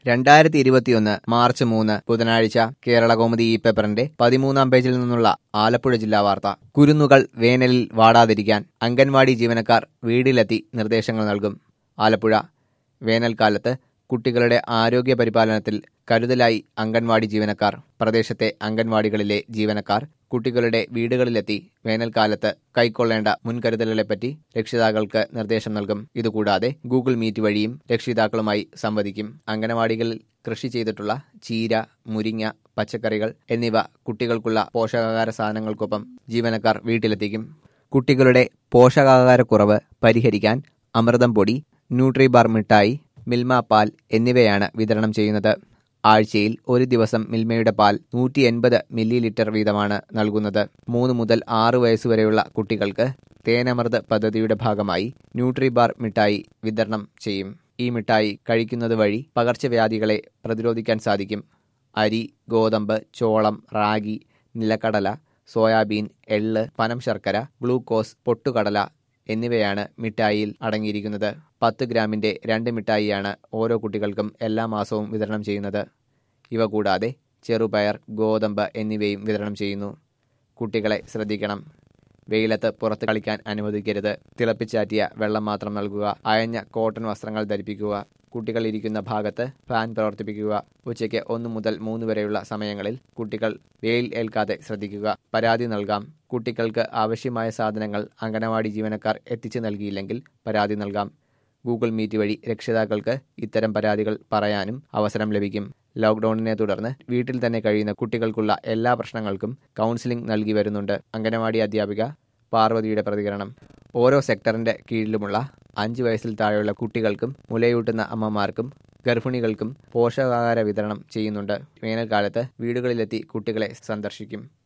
രണ്ടായിരത്തി ഇരുപത്തിയൊന്ന് മാർച്ച് മൂന്ന് ബുധനാഴ്ച കേരളകൗമുദി ഈ പേപ്പറിന്റെ പതിമൂന്നാം പേജിൽ നിന്നുള്ള ആലപ്പുഴ ജില്ലാ വാർത്ത കുരുന്നുകൾ വേനലിൽ വാടാതിരിക്കാൻ അംഗൻവാടി ജീവനക്കാർ വീടിലെത്തി നിർദ്ദേശങ്ങൾ നൽകും ആലപ്പുഴ വേനൽക്കാലത്ത് കുട്ടികളുടെ ആരോഗ്യ പരിപാലനത്തിൽ കരുതലായി അംഗൻവാടി ജീവനക്കാർ പ്രദേശത്തെ അംഗൻവാടികളിലെ ജീവനക്കാർ കുട്ടികളുടെ വീടുകളിലെത്തി വേനൽക്കാലത്ത് കൈക്കൊള്ളേണ്ട മുൻകരുതലുകളെപ്പറ്റി രക്ഷിതാക്കൾക്ക് നിർദ്ദേശം നൽകും ഇതുകൂടാതെ ഗൂഗിൾ മീറ്റ് വഴിയും രക്ഷിതാക്കളുമായി സംവദിക്കും അംഗനവാടികളിൽ കൃഷി ചെയ്തിട്ടുള്ള ചീര മുരിങ്ങ പച്ചക്കറികൾ എന്നിവ കുട്ടികൾക്കുള്ള പോഷകാഹാര സാധനങ്ങൾക്കൊപ്പം ജീവനക്കാർ വീട്ടിലെത്തിക്കും കുട്ടികളുടെ പോഷകാഹാരക്കുറവ് പരിഹരിക്കാൻ അമൃതം പൊടി ന്യൂട്രിബാർ മിഠായി മിൽമ പാൽ എന്നിവയാണ് വിതരണം ചെയ്യുന്നത് ആഴ്ചയിൽ ഒരു ദിവസം മിൽമയുടെ പാൽ നൂറ്റി എൺപത് മില്ലി ലിറ്റർ വീതമാണ് നൽകുന്നത് മൂന്ന് മുതൽ ആറ് വയസ്സുവരെയുള്ള കുട്ടികൾക്ക് തേനമൃത് പദ്ധതിയുടെ ഭാഗമായി ന്യൂട്രിബാർ മിഠായി വിതരണം ചെയ്യും ഈ മിഠായി കഴിക്കുന്നത് വഴി പകർച്ചവ്യാധികളെ പ്രതിരോധിക്കാൻ സാധിക്കും അരി ഗോതമ്പ് ചോളം റാഗി നിലക്കടല സോയാബീൻ എള്ള് പനം ശർക്കര ഗ്ലൂക്കോസ് പൊട്ടുകടല എന്നിവയാണ് മിഠായിയിൽ അടങ്ങിയിരിക്കുന്നത് പത്ത് ഗ്രാമിന്റെ രണ്ട് മിഠായിയാണ് ഓരോ കുട്ടികൾക്കും എല്ലാ മാസവും വിതരണം ചെയ്യുന്നത് ഇവ കൂടാതെ ചെറുപയർ ഗോതമ്പ് എന്നിവയും വിതരണം ചെയ്യുന്നു കുട്ടികളെ ശ്രദ്ധിക്കണം വെയിലത്ത് പുറത്ത് കളിക്കാൻ അനുവദിക്കരുത് തിളപ്പിച്ചാറ്റിയ വെള്ളം മാത്രം നൽകുക അയഞ്ഞ കോട്ടൺ വസ്ത്രങ്ങൾ ധരിപ്പിക്കുക കുട്ടികൾ ഇരിക്കുന്ന ഭാഗത്ത് ഫാൻ പ്രവർത്തിപ്പിക്കുക ഉച്ചയ്ക്ക് ഒന്ന് മുതൽ മൂന്ന് വരെയുള്ള സമയങ്ങളിൽ കുട്ടികൾ വെയിൽ ഏൽക്കാതെ ശ്രദ്ധിക്കുക പരാതി നൽകാം കുട്ടികൾക്ക് ആവശ്യമായ സാധനങ്ങൾ അംഗനവാടി ജീവനക്കാർ എത്തിച്ചു നൽകിയില്ലെങ്കിൽ പരാതി നൽകാം ഗൂഗിൾ മീറ്റ് വഴി രക്ഷിതാക്കൾക്ക് ഇത്തരം പരാതികൾ പറയാനും അവസരം ലഭിക്കും ലോക്ക്ഡൌണിനെ തുടർന്ന് വീട്ടിൽ തന്നെ കഴിയുന്ന കുട്ടികൾക്കുള്ള എല്ലാ പ്രശ്നങ്ങൾക്കും കൗൺസിലിംഗ് നൽകി വരുന്നുണ്ട് അംഗനവാടി അധ്യാപിക പാർവതിയുടെ പ്രതികരണം ഓരോ സെക്ടറിന്റെ കീഴിലുമുള്ള അഞ്ച് വയസ്സിൽ താഴെയുള്ള കുട്ടികൾക്കും മുലയൂട്ടുന്ന അമ്മമാർക്കും ഗർഭിണികൾക്കും പോഷകാഹാര വിതരണം ചെയ്യുന്നുണ്ട് വേനൽക്കാലത്ത് വീടുകളിലെത്തി കുട്ടികളെ സന്ദർശിക്കും